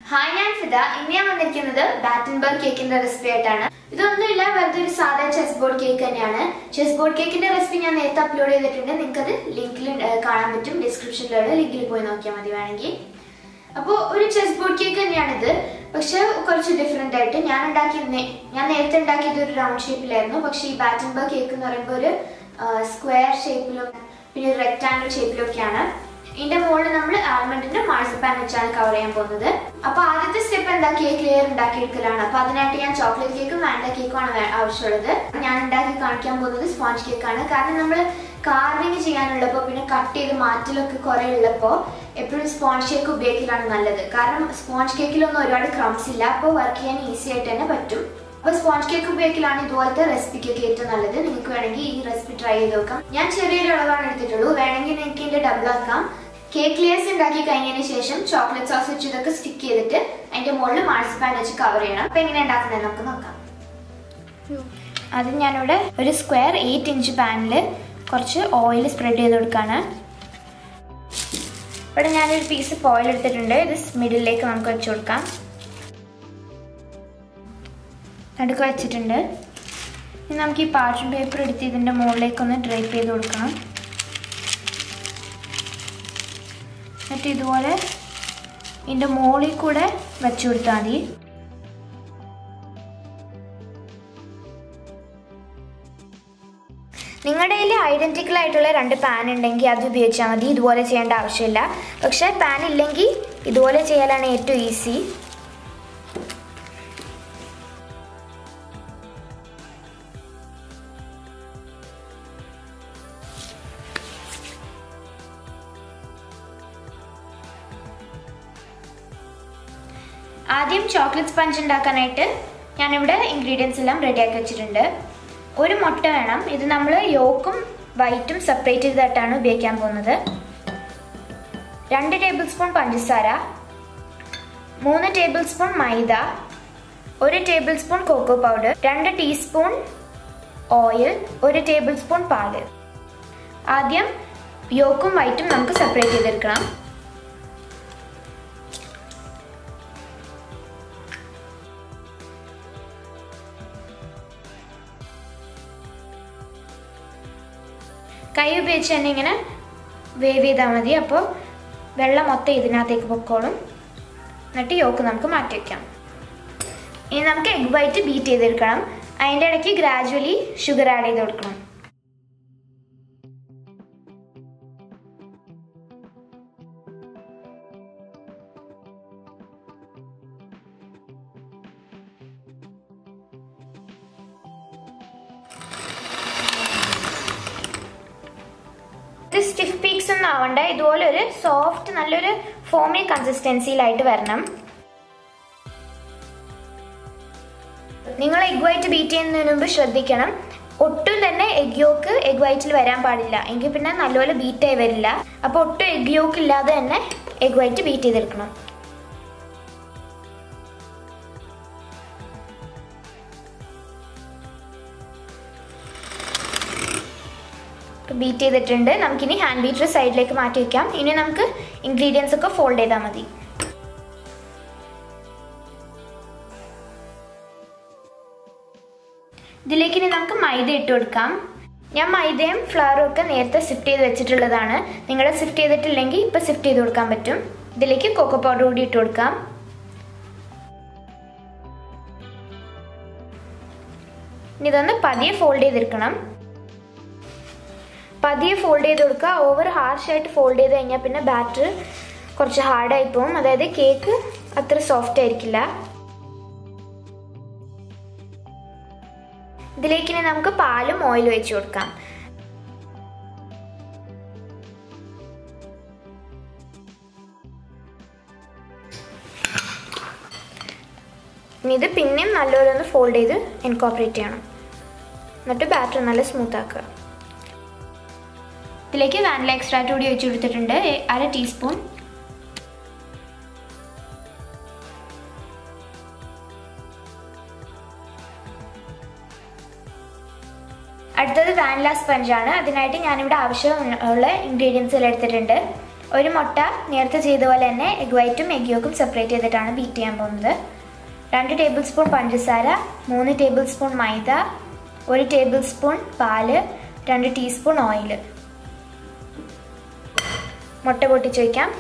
hi ഞാൻ ഫിദ ഇന്ന് ഞാൻ വന്നിരിക്കുന്നത് ബാറ്റൻബർഗ് കേക്കിന്റെ റെസിപ്പി ആയിട്ടാണ് ഇതൊന്നുമില്ല വെറുതെ ഒരു സാധാ ചെസ് ബോർഡ് കേക്ക് തന്നെയാണ് ചെസ് ബോർഡ് കേക്കിന്റെ റെസിപ്പി ഞാൻ നേരത്തെ അപ്ലോഡ് ചെയ്തിട്ടുണ്ട് നിങ്ങൾക്ക് അത് ലിങ്കിൽ കാണാൻ പറ്റും ഡിസ്ക്രിപ്ഷനിലുള്ള ലിങ്കിൽ പോയി നോക്കിയാൽ മതി വേണമെങ്കിൽ അപ്പോൾ ഒരു ചെസ് ബോർഡ് കേക്ക് തന്നെയാണിത് പക്ഷെ കുറച്ച് ഡിഫറെന്റ് ആയിട്ട് ഞാൻ ഉണ്ടാക്കിയിരുന്നേ ഞാൻ നേരത്തെ ഉണ്ടാക്കിയത് ഒരു റൗണ്ട് ഷേപ്പിലായിരുന്നു പക്ഷെ ഈ ബാറ്റൻബർഗ് കേക്ക് എന്ന് പറയുമ്പോൾ ഒരു സ്ക്വയർ ഷേപ്പിലും പിന്നെ ഒരു റെക്ടാങ്കിൾ ഷേപ്പിലും ഒക്കെയാണ് ഇതിന്റെ മുകളിൽ നമ്മൾ ആൽമണ്ടിന്റെ മാഴ്സിപ്പാൻ വെച്ചാണ് കവർ ചെയ്യാൻ പോകുന്നത് അപ്പൊ ആദ്യത്തെ സ്റ്റെപ്പ് എന്താ കേക്ക് ലെയർ ഉണ്ടാക്കിയെടുക്കലാണ് അപ്പൊ അതിനായിട്ട് ഞാൻ ചോക്ലേറ്റ് കേക്കും വാനില കേക്കും ആണ് വേ- ആവശ്യമുള്ളത് ഞാൻ ഉണ്ടാക്കി കാണിക്കാൻ പോകുന്നത് സ്പോഞ്ച് കേക്കാണ് കാരണം നമ്മൾ കാർവിങ് ചെയ്യാനുള്ളപ്പോൾ പിന്നെ കട്ട് ചെയ്ത് മാറ്റലൊക്കെ കുറെ ഉള്ളപ്പോൾ എപ്പോഴും സ്പോഞ്ച് കേക്ക് ഉപയോഗിക്കലാണ് നല്ലത് കാരണം സ്പോഞ്ച് കേക്കിലൊന്നും ഒരുപാട് ക്രംസ് ഇല്ല അപ്പോൾ വർക്ക് ചെയ്യാൻ ഈസി ആയിട്ട് തന്നെ പറ്റും അപ്പൊ സ്പോഞ്ച് കേക്ക് ഉപയോഗിക്കലാണ് ഇതുപോലത്തെ റെസിപ്പിക്കൊക്കെ ഏറ്റവും നല്ലത് നിങ്ങൾക്ക് വേണമെങ്കിൽ ഈ റെസിപ്പി ട്രൈ ചെയ്ത് നോക്കാം ഞാൻ ചെറിയൊരു അളവാണ് എടുത്തിട്ടുള്ളൂ വേണമെങ്കിൽ നിങ്ങൾക്ക് ഇതിന്റെ ഡബിൾ ആക്കാം കേക്ക് ലേയേഴ്സ് ഉണ്ടാക്കി കഴിഞ്ഞതിന് ശേഷം ചോക്ലേറ്റ് സോസ് വെച്ച് ഇതൊക്കെ സ്റ്റിക്ക് ചെയ്തിട്ട് അതിന്റെ മുകളിൽ മാർസിപ്പാൻ വെച്ച് കവർ ചെയ്യണം അപ്പൊ എങ്ങനെ ഉണ്ടാക്കുന്നത് നമുക്ക് നോക്കാം ആദ്യം ഞാനിവിടെ ഒരു സ്ക്വയർ എയ്റ്റ് ഇഞ്ച് പാനിൽ കുറച്ച് ഓയിൽ സ്പ്രെഡ് ചെയ്ത് കൊടുക്കുകയാണ് ഇവിടെ ഞാനൊരു പീസ് ഓയിൽ എടുത്തിട്ടുണ്ട് ഇത് മിഡിലേക്ക് നമുക്ക് വെച്ച് കൊടുക്കാം നടുക്ക് വെച്ചിട്ടുണ്ട് ഇനി നമുക്ക് ഈ പാർച്ചൻ പേപ്പർ എടുത്ത് ഇതിൻ്റെ മുകളിലേക്ക് ഒന്ന് ഡ്രൈപ്പ് ചെയ്ത് കൊടുക്കണം എന്നിട്ട് ഇതുപോലെ ഇതിൻ്റെ മുകളിൽ കൂടെ വെച്ച് കൊടുത്താൽ മതി നിങ്ങളുടെ കയ്യിൽ ഐഡൻറ്റിക്കൽ ആയിട്ടുള്ള രണ്ട് പാൻ ഉണ്ടെങ്കിൽ അത് ഉപയോഗിച്ചാൽ മതി ഇതുപോലെ ചെയ്യേണ്ട ആവശ്യമില്ല പക്ഷേ പാൻ ഇല്ലെങ്കിൽ ഇതുപോലെ ചെയ്യാനാണ് ഏറ്റവും ഈസി ആദ്യം ചോക്ലേറ്റ് സ്പഞ്ച് ഉണ്ടാക്കാനായിട്ട് ഞാനിവിടെ ഇൻഗ്രീഡിയൻസ് എല്ലാം റെഡിയാക്കി വെച്ചിട്ടുണ്ട് ഒരു മുട്ട വേണം ഇത് നമ്മൾ യോക്കും വൈറ്റും സെപ്പറേറ്റ് ചെയ്തിട്ടാണ് ഉപയോഗിക്കാൻ പോകുന്നത് രണ്ട് ടേബിൾ സ്പൂൺ പഞ്ചസാര മൂന്ന് ടേബിൾ സ്പൂൺ മൈദ ഒരു ടേബിൾ സ്പൂൺ കോക്കോ പൗഡർ രണ്ട് ടീസ്പൂൺ ഓയിൽ ഒരു ടേബിൾ സ്പൂൺ പാല് ആദ്യം യോക്കും വൈറ്റും നമുക്ക് സെപ്പറേറ്റ് ചെയ്തെടുക്കണം കൈ ഉപയോഗിച്ച് തന്നെ ഇങ്ങനെ വേവ് ചെയ്താൽ മതി അപ്പോൾ വെള്ളം മൊത്തം ഇതിനകത്തേക്ക് പൊക്കോളും എന്നിട്ട് യോക്ക് നമുക്ക് മാറ്റി വയ്ക്കാം ഇനി നമുക്ക് എഗ് വൈറ്റ് ബീറ്റ് ചെയ്തെടുക്കണം അതിൻ്റെ ഇടയ്ക്ക് ഗ്രാജുവലി ഷുഗർ ആഡ് ചെയ്ത് കൊടുക്കണം ഇത് സ്റ്റിഫ് പീക്സ് ഒന്നും ആവണ്ട ഇതുപോലെ ഒരു സോഫ്റ്റ് നല്ലൊരു ഫോമി കൺസിസ്റ്റൻസിയിലായിട്ട് വരണം നിങ്ങൾ എഗ് വൈറ്റ് ബീറ്റ് ചെയ്യുന്നതിന് മുമ്പ് ശ്രദ്ധിക്കണം ഒട്ടും തന്നെ എഗ് യോക്ക് എഗ് വൈറ്റിൽ വരാൻ പാടില്ല എങ്കിൽ പിന്നെ നല്ലപോലെ ബീറ്റ് ആയി വരില്ല അപ്പോൾ ഒട്ടും എഗ് യോക്ക് ഇല്ലാതെ തന്നെ എഗ് വൈറ്റ് ബീറ്റ് ചെയ്തെടുക്കണം ബീറ്റ് ചെയ്തിട്ടുണ്ട് നമുക്കിനി ഹാൻഡ് ബീറ്റർ സൈഡിലേക്ക് മാറ്റി വയ്ക്കാം ഇനി നമുക്ക് ഇൻഗ്രീഡിയൻസ് ഒക്കെ ഫോൾഡ് ചെയ്താൽ മതി ഇതിലേക്ക് ഇനി നമുക്ക് മൈദ ഇട്ട് കൊടുക്കാം ഞാൻ മൈദയും ഫ്ലവറും ഒക്കെ നേരത്തെ സിഫ്റ്റ് ചെയ്ത് വെച്ചിട്ടുള്ളതാണ് നിങ്ങൾ സിഫ്റ്റ് ചെയ്തിട്ടില്ലെങ്കിൽ ഇപ്പം സിഫ്റ്റ് ചെയ്ത് കൊടുക്കാൻ പറ്റും ഇതിലേക്ക് കൊക്കോ പൗഡർ കൂടി ഇട്ട് കൊടുക്കാം ഇനി ഇതൊന്ന് പതിയെ ഫോൾഡ് ചെയ്തെടുക്കണം പതിയെ ഫോൾഡ് ചെയ്ത് കൊടുക്കുക ഓവർ ഹാർഷായിട്ട് ഫോൾഡ് ചെയ്ത് കഴിഞ്ഞാൽ പിന്നെ ബാറ്റർ കുറച്ച് ഹാർഡായി പോകും അതായത് കേക്ക് അത്ര സോഫ്റ്റ് ആയിരിക്കില്ല ഇതിലേക്ക് ഇനി നമുക്ക് പാലും ഓയിലും ഒഴിച്ചു കൊടുക്കാം ഇനി ഇത് പിന്നെയും നല്ലപോലെ ഒന്ന് ഫോൾഡ് ചെയ്ത് ഇൻകോപ്പറേറ്റ് ചെയ്യണം എന്നിട്ട് ബാറ്റർ നല്ല സ്മൂത്ത് ആക്കുക ഇതിലേക്ക് വാനില എക്സ്ട്രാക്ട് കൂടി ഒഴിച്ചു കൊടുത്തിട്ടുണ്ട് എ- അര ടീസ്പൂൺ അടുത്തത് വാനില സ്പഞ്ചാണ് അതിനായിട്ട് ഞാനിവിടെ ആവശ്യമുള്ള ഇൻഗ്രീഡിയൻസ് എല്ലാം എടുത്തിട്ടുണ്ട് ഒരു മുട്ട നേരത്തെ ചെയ്ത പോലെ തന്നെ എഗ് വൈറ്റും എഗ് യോക്കും സെപ്പറേറ്റ് ചെയ്തിട്ടാണ് ബീറ്റ് ചെയ്യാൻ പോകുന്നത് രണ്ട് ടേബിൾ സ്പൂൺ പഞ്ചസാര മൂന്ന് ടേബിൾ സ്പൂൺ മൈദ ഒരു ടേബിൾ സ്പൂൺ പാല് രണ്ട് ടീസ്പൂൺ ഓയിൽ മുട്ട പൊട്ടിച്ച് വയ്ക്കാം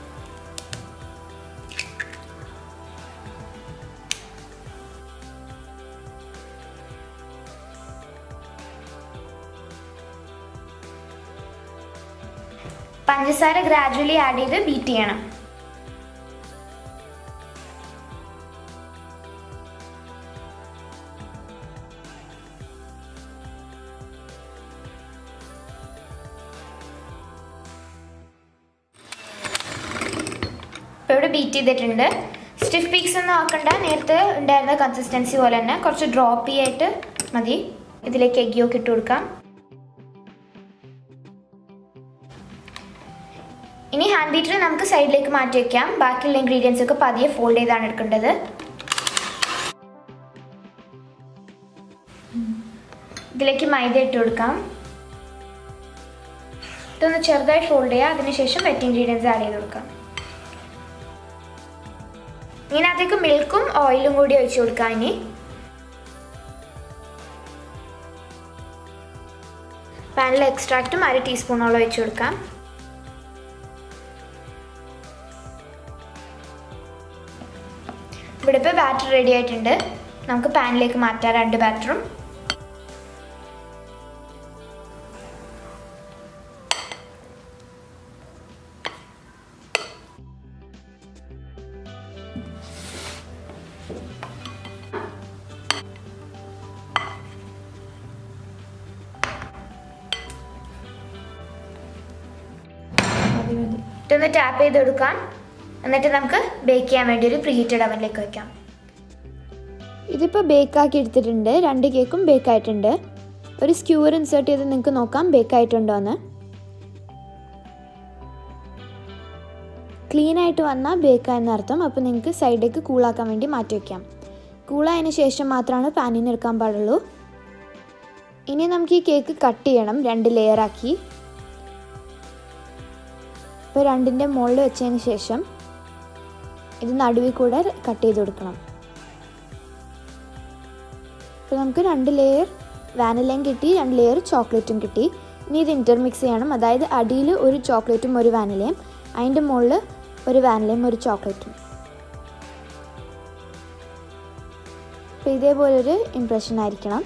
പഞ്ചസാര ഗ്രാജുവലി ആഡ് ചെയ്ത് ബീറ്റ് ചെയ്യണം ഇപ്പോൾ ഇവിടെ ബീറ്റ് ചെയ്തിട്ടുണ്ട് സ്റ്റിഫ് പീക്സ് ഒന്നും ആക്കണ്ട നേരത്തെ ഉണ്ടായിരുന്ന കൺസിസ്റ്റൻസി പോലെ തന്നെ കുറച്ച് ഡ്രോപ്പി ആയിട്ട് മതി ഇതിലേക്ക് എഗ് യോക്ക് ഇട്ട് കൊടുക്കാം ഇനി ഹാൻഡ് ബീറ്റർ നമുക്ക് സൈഡിലേക്ക് മാറ്റി വെക്കാം ബാക്കിയുള്ള ഇൻഗ്രീഡിയൻസ് ഒക്കെ പതിയെ ഫോൾഡ് ചെയ്താണ് എടുക്കേണ്ടത് ഇതിലേക്ക് മൈദ ഇട്ട് കൊടുക്കാം ഇതൊന്ന് ചെറുതായി ഫോൾഡ് ചെയ്യുക അതിനുശേഷം വെറ്റ് ഇൻഗ്രീഡിയൻസ് ആഡ് ചെയ്ത് കൊടുക്കാം ഇതിനകത്തേക്ക് മിൽക്കും ഓയിലും കൂടി ഒഴിച്ചു കൊടുക്കാം ഇനി പാനിൽ എക്സ്ട്രാക്റ്റും അര ടീസ്പൂണോളം ഒഴിച്ചു കൊടുക്കാം ഇവിടെ ഇപ്പോൾ ബാറ്റർ റെഡി ആയിട്ടുണ്ട് നമുക്ക് പാനിലേക്ക് മാറ്റാം രണ്ട് ബാറ്ററും ഇതൊന്ന് ടാപ്പ് ചെയ്ത് കൊടുക്കാം എന്നിട്ട് നമുക്ക് ബേക്ക് ചെയ്യാൻ വേണ്ടി ഒരു പ്രീഹീറ്റഡ് അവനിലേക്ക് വെക്കാം ഇതിപ്പോൾ ബേക്കാക്കി എടുത്തിട്ടുണ്ട് രണ്ട് കേക്കും ബേക്കായിട്ടുണ്ട് ഒരു സ്ക്യൂർ ഇൻസേർട്ട് ചെയ്ത് നിങ്ങൾക്ക് നോക്കാം ബേക്കായിട്ടുണ്ടോ എന്ന് ക്ലീൻ ആയിട്ട് വന്നാൽ ബേക്കായെന്ന് അർത്ഥം അപ്പോൾ നിങ്ങൾക്ക് സൈഡിലേക്ക് കൂളാക്കാൻ വേണ്ടി മാറ്റി വയ്ക്കാം കൂളായതിന് ശേഷം മാത്രമാണ് പാനിൽ നിന്ന് എടുക്കാൻ പാടുള്ളൂ ഇനി നമുക്ക് ഈ കേക്ക് കട്ട് ചെയ്യണം രണ്ട് ലെയറാക്കി ഇപ്പോൾ രണ്ടിൻ്റെ മുകളിൽ വെച്ചതിന് ശേഷം ഇത് നടുവിൽ കൂടെ കട്ട് ചെയ്ത് കൊടുക്കണം ഇപ്പോൾ നമുക്ക് രണ്ട് ലെയർ വാനിലയും കിട്ടി രണ്ട് ലെയർ ചോക്ലേറ്റും കിട്ടി ഇനി ഇത് ഇൻ്റർമിക്സ് ചെയ്യണം അതായത് അടിയിൽ ഒരു ചോക്ലേറ്റും ഒരു വാനിലയും അതിൻ്റെ മുകളിൽ ഒരു വാനിലയും ഒരു ചോക്ലേറ്റും അപ്പോൾ ഇതേപോലൊരു ഇംപ്രഷൻ ആയിരിക്കണം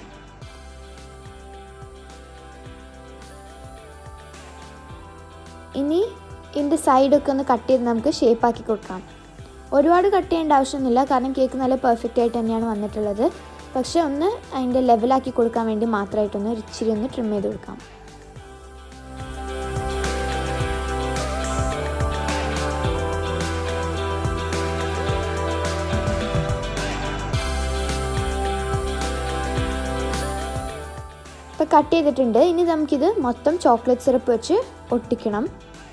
ഇനി ഇതിൻ്റെ സൈഡൊക്കെ ഒന്ന് കട്ട് ചെയ്ത് നമുക്ക് ഷേപ്പാക്കി കൊടുക്കാം ഒരുപാട് കട്ട് ചെയ്യേണ്ട ആവശ്യമൊന്നുമില്ല കാരണം കേക്ക് നല്ല പെർഫെക്റ്റ് ആയിട്ട് തന്നെയാണ് വന്നിട്ടുള്ളത് പക്ഷെ ഒന്ന് അതിൻ്റെ ലെവലാക്കി കൊടുക്കാൻ വേണ്ടി മാത്രമായിട്ടൊന്ന് ഇച്ചിരി ഒന്ന് ട്രിം ചെയ്ത് കൊടുക്കാം ഇപ്പോൾ കട്ട് ചെയ്തിട്ടുണ്ട് ഇനി നമുക്കിത് മൊത്തം ചോക്ലേറ്റ് സിറപ്പ് വെച്ച് ഒട്ടിക്കണം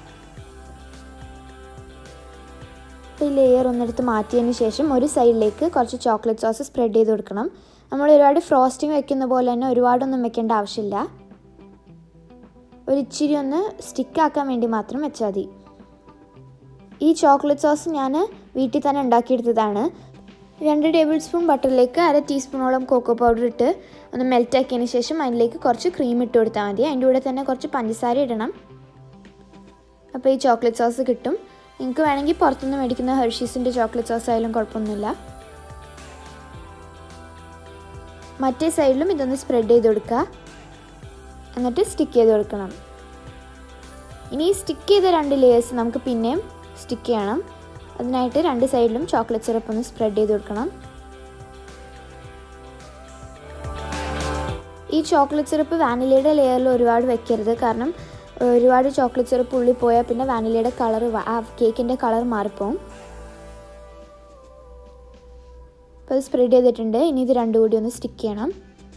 ഈ ലെയർ ഒന്നെടുത്ത് മാറ്റിയതിന് ശേഷം ഒരു സൈഡിലേക്ക് കുറച്ച് ചോക്ലേറ്റ് സോസ് സ്പ്രെഡ് ചെയ്ത് കൊടുക്കണം നമ്മൾ ഒരുപാട് ഫ്രോസ്റ്റിംഗ് വെക്കുന്ന പോലെ തന്നെ ഒരുപാടൊന്നും വെക്കേണ്ട ആവശ്യമില്ല ഒരു ഇച്ചിരി ഒന്ന് സ്റ്റിക്കാക്കാൻ വേണ്ടി മാത്രം വെച്ചാൽ മതി ഈ ചോക്ലേറ്റ് സോസ് ഞാൻ വീട്ടിൽ തന്നെ ഉണ്ടാക്കിയെടുത്തതാണ് രണ്ട് ടേബിൾ സ്പൂൺ ബട്ടറിലേക്ക് അര ടീസ്പൂണോളം കോക്കോ പൗഡർ ഇട്ട് ഒന്ന് മെൽറ്റ് ആക്കിയതിന് ശേഷം അതിലേക്ക് കുറച്ച് ക്രീം ഇട്ട് കൊടുത്താൽ മതി അതിൻ്റെ കൂടെ തന്നെ കുറച്ച് പഞ്ചസാര ഇടണം അപ്പോൾ ഈ ചോക്ലേറ്റ് സോസ് കിട്ടും നിങ്ങൾക്ക് വേണമെങ്കിൽ പുറത്തുനിന്ന് മേടിക്കുന്ന ഹെർഷീസിൻ്റെ ചോക്ലേറ്റ് സോസ് ആയാലും കുഴപ്പമൊന്നുമില്ല മറ്റേ സൈഡിലും ഇതൊന്ന് സ്പ്രെഡ് ചെയ്ത് കൊടുക്കുക എന്നിട്ട് സ്റ്റിക്ക് ചെയ്ത് കൊടുക്കണം ഇനി സ്റ്റിക്ക് ചെയ്ത രണ്ട് ലെയേഴ്സ് നമുക്ക് പിന്നെയും സ്റ്റിക്ക് ചെയ്യണം അതിനായിട്ട് രണ്ട് സൈഡിലും ചോക്ലേറ്റ് സിറപ്പ് ഒന്ന് സ്പ്രെഡ് ചെയ്ത് കൊടുക്കണം ഈ ചോക്ലേറ്റ് സിറപ്പ് വാനിലയുടെ ലെയറിൽ ഒരുപാട് വെക്കരുത് കാരണം ഒരുപാട് ചോക്ലേറ്റ് സിറപ്പ് ഉള്ളിൽ പോയാൽ പിന്നെ വാനിലയുടെ കളർ ആ കേക്കിൻ്റെ കളർ മാറിപ്പോവും അപ്പോൾ അത് സ്പ്രെഡ് ചെയ്തിട്ടുണ്ട് ഇനി ഇത് രണ്ടും കൂടി ഒന്ന് സ്റ്റിക്ക് ചെയ്യണം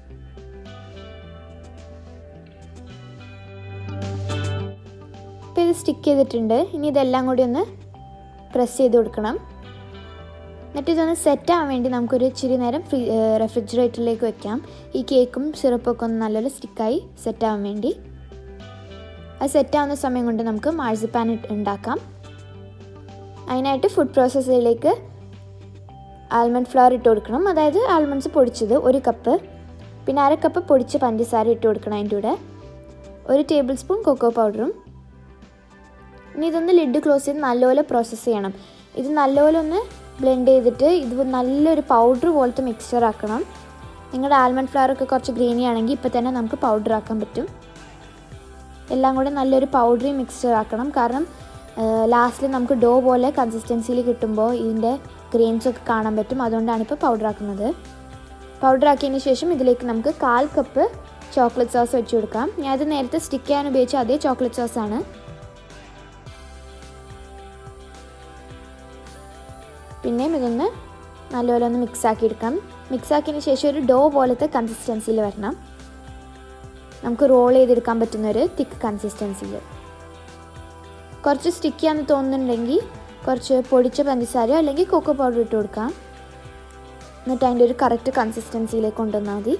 ഇപ്പോൾ ഇത് സ്റ്റിക്ക് ചെയ്തിട്ടുണ്ട് ഇനി ഇതെല്ലാം കൂടി ഒന്ന് പ്രസ് ചെയ്ത് കൊടുക്കണം എന്നിട്ട് ഇതൊന്ന് സെറ്റ് ആവാൻ വേണ്ടി നമുക്കൊരു ഇച്ചിരി നേരം ഫ്രീ റെഫ്രിജറേറ്ററിലേക്ക് വെക്കാം ഈ കേക്കും സിറപ്പൊക്കെ ഒന്ന് നല്ലൊരു സ്റ്റിക്കായി സെറ്റ് ആവാൻ വേണ്ടി അത് സെറ്റാവുന്ന സമയം കൊണ്ട് നമുക്ക് മാഴ്സിപ്പാൻ ഉണ്ടാക്കാം അതിനായിട്ട് ഫുഡ് പ്രോസസ്സറിലേക്ക് ആൽമണ്ട് ഫ്ലവർ ഇട്ട് കൊടുക്കണം അതായത് ആൽമണ്ട്സ് പൊടിച്ചത് ഒരു കപ്പ് പിന്നെ അര കപ്പ് പൊടിച്ച പഞ്ചസാര ഇട്ട് കൊടുക്കണം അതിൻ്റെ കൂടെ ഒരു ടേബിൾ സ്പൂൺ കൊക്കോ പൗഡറും ഇനി ഇതൊന്ന് ലിഡ് ക്ലോസ് ചെയ്ത് നല്ലപോലെ പ്രോസസ്സ് ചെയ്യണം ഇത് നല്ലപോലെ ഒന്ന് ബ്ലെൻഡ് ചെയ്തിട്ട് ഇത് നല്ലൊരു പൗഡർ പോലത്തെ മിക്സ്ചർ ആക്കണം നിങ്ങളുടെ ആൽമണ്ട് ഫ്ലവർ ഒക്കെ കുറച്ച് ഗ്രീനി ആണെങ്കിൽ ഇപ്പോൾ തന്നെ നമുക്ക് പൗഡർ ആക്കാൻ പറ്റും എല്ലാം കൂടെ നല്ലൊരു പൗഡറി മിക്സ്ചർ ആക്കണം കാരണം ലാസ്റ്റിൽ നമുക്ക് ഡോ പോലെ കൺസിസ്റ്റൻസിയിൽ കിട്ടുമ്പോൾ ഇതിൻ്റെ ഗ്രെയിൻസ് ഒക്കെ കാണാൻ പറ്റും അതുകൊണ്ടാണ് ഇപ്പോൾ പൗഡർ ആക്കുന്നത് പൗഡർ ആക്കിയതിന് ശേഷം ഇതിലേക്ക് നമുക്ക് കാൽ കപ്പ് ചോക്ലേറ്റ് സോസ് വെച്ച് കൊടുക്കാം ഞാൻ ഇത് നേരത്തെ സ്റ്റിക്ക് ചെയ്യാൻ ഉപയോഗിച്ച അതേ ചോക്ലേറ്റ് സോസാണ് പിന്നെയും ഇതൊന്ന് നല്ലപോലെ ഒന്ന് മിക്സ് ആക്കി എടുക്കാം മിക്സ് ആക്കിയതിന് ശേഷം ഒരു ഡോ പോലത്തെ കൺസിസ്റ്റൻസിയിൽ വരണം നമുക്ക് റോൾ ചെയ്തെടുക്കാൻ പറ്റുന്ന ഒരു തിക്ക് കൺസിസ്റ്റൻസിയിൽ കുറച്ച് സ്റ്റിക്കിയാന്ന് തോന്നുന്നുണ്ടെങ്കിൽ കുറച്ച് പൊടിച്ച പഞ്ചസാരയോ അല്ലെങ്കിൽ കൊക്കോ പൗഡർ ഇട്ട് കൊടുക്കാം എന്നിട്ട് അതിൻ്റെ ഒരു കറക്റ്റ് കൺസിസ്റ്റൻസിയിലേക്ക് കൊണ്ടുവന്നാൽ മതി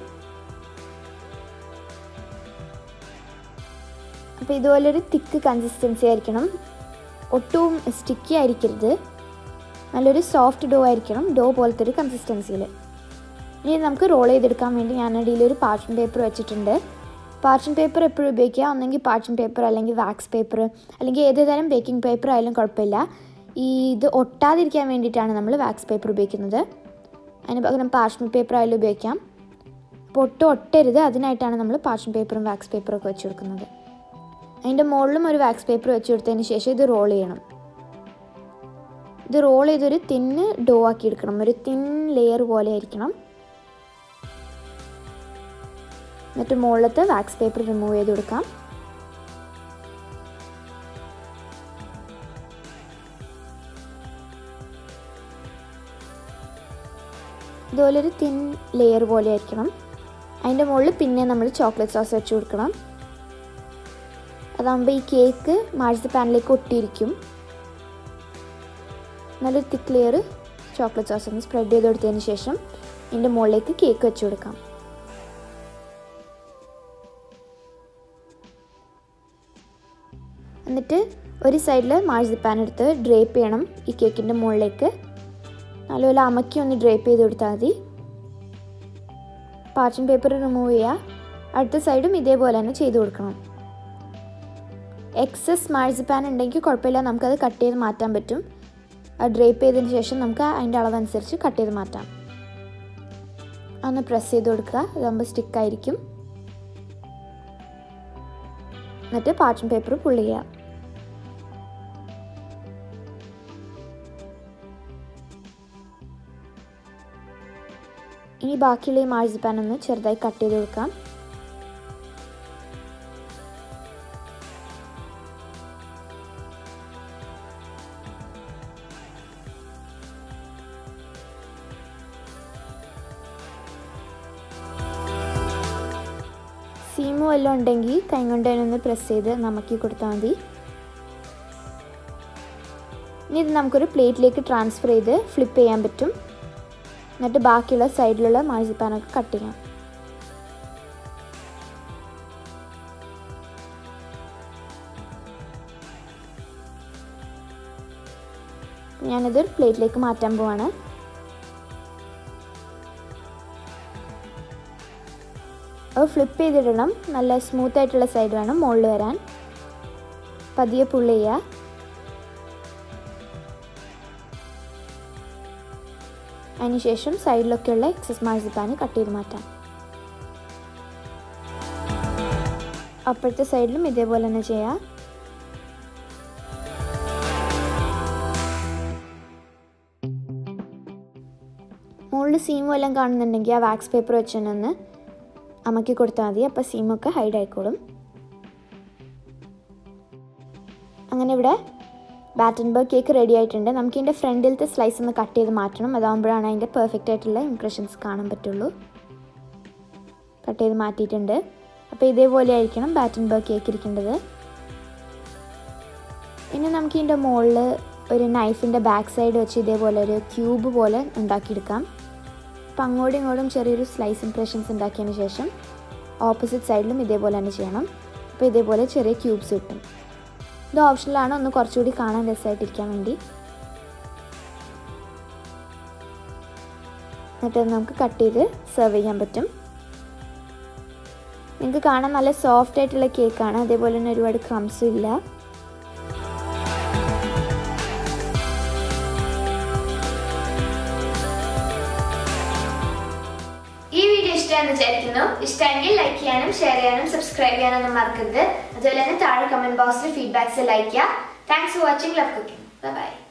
അപ്പോൾ ഇതുപോലൊരു തിക്ക് കൺസിസ്റ്റൻസി ആയിരിക്കണം ഒട്ടും സ്റ്റിക്കി ആയിരിക്കരുത് നല്ലൊരു സോഫ്റ്റ് ഡോ ആയിരിക്കണം ഡോ പോലത്തെ ഒരു കൺസിസ്റ്റൻസിയിൽ ഇനി നമുക്ക് റോൾ ചെയ്തെടുക്കാൻ വേണ്ടി ഞാൻ അടിയിൽ ഒരു പാർച്ചൻ പേപ്പർ വെച്ചിട്ടുണ്ട് പാർച്ചൻ പേപ്പർ എപ്പോഴും ഉപയോഗിക്കുക ഒന്നെങ്കിൽ പാർച്ചൻ പേപ്പർ അല്ലെങ്കിൽ വാക്സ് പേപ്പർ അല്ലെങ്കിൽ ഏത് തരം ബേക്കിംഗ് പേപ്പർ ആയാലും കുഴപ്പമില്ല ഈ ഇത് ഒട്ടാതിരിക്കാൻ വേണ്ടിയിട്ടാണ് നമ്മൾ വാക്സ് പേപ്പർ ഉപയോഗിക്കുന്നത് അതിന് പകരം പാർച്ചൻ പേപ്പർ ആയാലും ഉപയോഗിക്കാം അപ്പോൾ ഒട്ടും ഒട്ടരുത് അതിനായിട്ടാണ് നമ്മൾ പാർച്ചൻ പേപ്പറും വാക്സ് പേപ്പറും ഒക്കെ വെച്ച് കൊടുക്കുന്നത് അതിൻ്റെ മുകളിലും ഒരു വാക്സ് പേപ്പർ വെച്ച് കൊടുത്തതിന് ശേഷം ഇത് റോൾ ചെയ്യണം ഇത് റോൾ ചെയ്തൊരു തിന്ന് ഡോ ആക്കി എടുക്കണം ഒരു തിൻ ലെയർ പോലെ ആയിരിക്കണം എന്നിട്ട് മുകളിലത്തെ വാക്സ് പേപ്പർ റിമൂവ് ചെയ്ത് കൊടുക്കാം ഇതുപോലെ ഒരു തിൻ ലെയർ പോലെ ആയിരിക്കണം അതിൻ്റെ മുകളിൽ പിന്നെ നമ്മൾ ചോക്ലേറ്റ് സോസ് വെച്ച് കൊടുക്കണം അതാകുമ്പോൾ ഈ കേക്ക് മാഴ്സ പാനിലേക്ക് ഒട്ടിയിരിക്കും നല്ലൊരു തിക്ക് ലെയർ ചോക്ലേറ്റ് സോസ് ഒന്ന് സ്പ്രെഡ് ചെയ്ത് കൊടുത്തതിന് ശേഷം ഇതിൻ്റെ മുകളിലേക്ക് കേക്ക് വെച്ച് കൊടുക്കാം എന്നിട്ട് ഒരു സൈഡിൽ മാഴ്സിപ്പാൻ എടുത്ത് ഡ്രേപ്പ് ചെയ്യണം ഈ കേക്കിൻ്റെ മുകളിലേക്ക് നല്ലപോലെ അമക്കി ഒന്ന് ഡ്രേപ്പ് ചെയ്ത് കൊടുത്താൽ മതി പാർച്ചൻ പേപ്പർ റിമൂവ് ചെയ്യുക അടുത്ത സൈഡും ഇതേപോലെ തന്നെ ചെയ്ത് കൊടുക്കണം എക്സസ് മാഴ്സിപ്പാൻ ഉണ്ടെങ്കിൽ കുഴപ്പമില്ല നമുക്കത് കട്ട് ചെയ്ത് മാറ്റാൻ പറ്റും അത് ഡ്രേപ്പ് ചെയ്തതിന് ശേഷം നമുക്ക് അതിൻ്റെ അളവനുസരിച്ച് കട്ട് ചെയ്ത് മാറ്റാം ഒന്ന് പ്രസ് ചെയ്ത് കൊടുക്കുക ഇതാകുമ്പോൾ സ്റ്റിക്കായിരിക്കും എന്നിട്ട് പാർച്ചൻ പേപ്പർ പുള്ളി ചെയ്യുക ഇനി ബാക്കിയുള്ള ഈ മാഴ്സിപ്പാൻ ഒന്ന് ചെറുതായി കട്ട് ചെയ്ത് കൊടുക്കാം സീമ് വല്ലതും ഉണ്ടെങ്കിൽ കൈ കൊണ്ട് അതിനൊന്ന് പ്രസ് ചെയ്ത് നമക്കി കൊടുത്താൽ മതി ഇനി ഇത് നമുക്കൊരു പ്ലേറ്റിലേക്ക് ട്രാൻസ്ഫർ ചെയ്ത് ഫ്ലിപ്പ് ചെയ്യാൻ പറ്റും എന്നിട്ട് ബാക്കിയുള്ള സൈഡിലുള്ള മാഴ്സിപ്പാനൊക്കെ കട്ട് ചെയ്യാം ഞാനിത് പ്ലേറ്റിലേക്ക് മാറ്റാൻ പോവാണ് അത് ഫ്ലിപ്പ് ചെയ്തിടണം നല്ല സ്മൂത്ത് ആയിട്ടുള്ള സൈഡ് വേണം മുകളിൽ വരാൻ പതിയെ പുള്ളി ചെയ്യുക അതിനുശേഷം സൈഡിലൊക്കെയുള്ള എക്സസ് മാർസിപ്പാന് കട്ട് ചെയ്ത് മാറ്റാം അപ്പോഴത്തെ സൈഡിലും ഇതേപോലെ തന്നെ ചെയ്യാം മുകളിൽ സീമും എല്ലാം കാണുന്നുണ്ടെങ്കിൽ ആ വാക്സ് പേപ്പർ വെച്ചൊന്ന് അമക്കി കൊടുത്താൽ മതി അപ്പോൾ സീമൊക്കെ ഹൈഡ് ആയിക്കോളും അങ്ങനെ ഇവിടെ ബാറ്റൻബർഗ് കേക്ക് റെഡി ആയിട്ടുണ്ട് നമുക്ക് ഇതിൻ്റെ ഫ്രണ്ടിലത്തെ സ്ലൈസ് ഒന്ന് കട്ട് ചെയ്ത് മാറ്റണം അതാകുമ്പോഴാണ് അതിൻ്റെ പെർഫെക്റ്റ് ആയിട്ടുള്ള ഇംപ്രഷൻസ് കാണാൻ പറ്റുള്ളൂ കട്ട് ചെയ്ത് മാറ്റിയിട്ടുണ്ട് അപ്പോൾ ഇതേപോലെ ആയിരിക്കണം ബാറ്റൻബർഗ് കേക്ക് ഇരിക്കേണ്ടത് ഇനി നമുക്ക് ഇതിൻ്റെ മുകളിൽ ഒരു നൈഫിൻ്റെ ബാക്ക് സൈഡ് വെച്ച് ഇതേപോലെ ഒരു ക്യൂബ് പോലെ ഉണ്ടാക്കിയെടുക്കാം അപ്പോൾ അങ്ങോട്ടും ഇങ്ങോട്ടും ചെറിയൊരു സ്ലൈസ് ഇംപ്രഷൻസ് ഉണ്ടാക്കിയതിന് ശേഷം ഓപ്പോസിറ്റ് സൈഡിലും ഇതേപോലെ തന്നെ ചെയ്യണം അപ്പോൾ ഇതേപോലെ ചെറിയ ക്യൂബ്സ് കിട്ടും ഇത് ഓപ്ഷനിലാണ് ഒന്ന് കുറച്ചുകൂടി കാണാൻ രസമായിട്ടിരിക്കാൻ വേണ്ടി എന്നിട്ട് നമുക്ക് കട്ട് ചെയ്ത് സെർവ് ചെയ്യാൻ പറ്റും നിങ്ങൾക്ക് കാണാൻ നല്ല സോഫ്റ്റ് ആയിട്ടുള്ള കേക്കാണ് അതേപോലെ തന്നെ ഒരുപാട് ക്രംസും ഇല്ല ഈ വീഡിയോ ഇഷ്ടമാണെന്ന് വിചാരിക്കുന്നു ഇഷ്ടമെങ്കിൽ ലൈക്ക് ചെയ്യാനും ഷെയർ ചെയ്യാനും സബ്സ്ക്രൈബ് ചെയ്യാനൊന്നും മറക്കരുത് അതുപോലെ തന്നെ താഴെ കമന്റ് ബോക്സിൽ ഫീഡ്ബാക്സ് ലൈക്ക് ചെയ്യുക thanks for watching love cooking by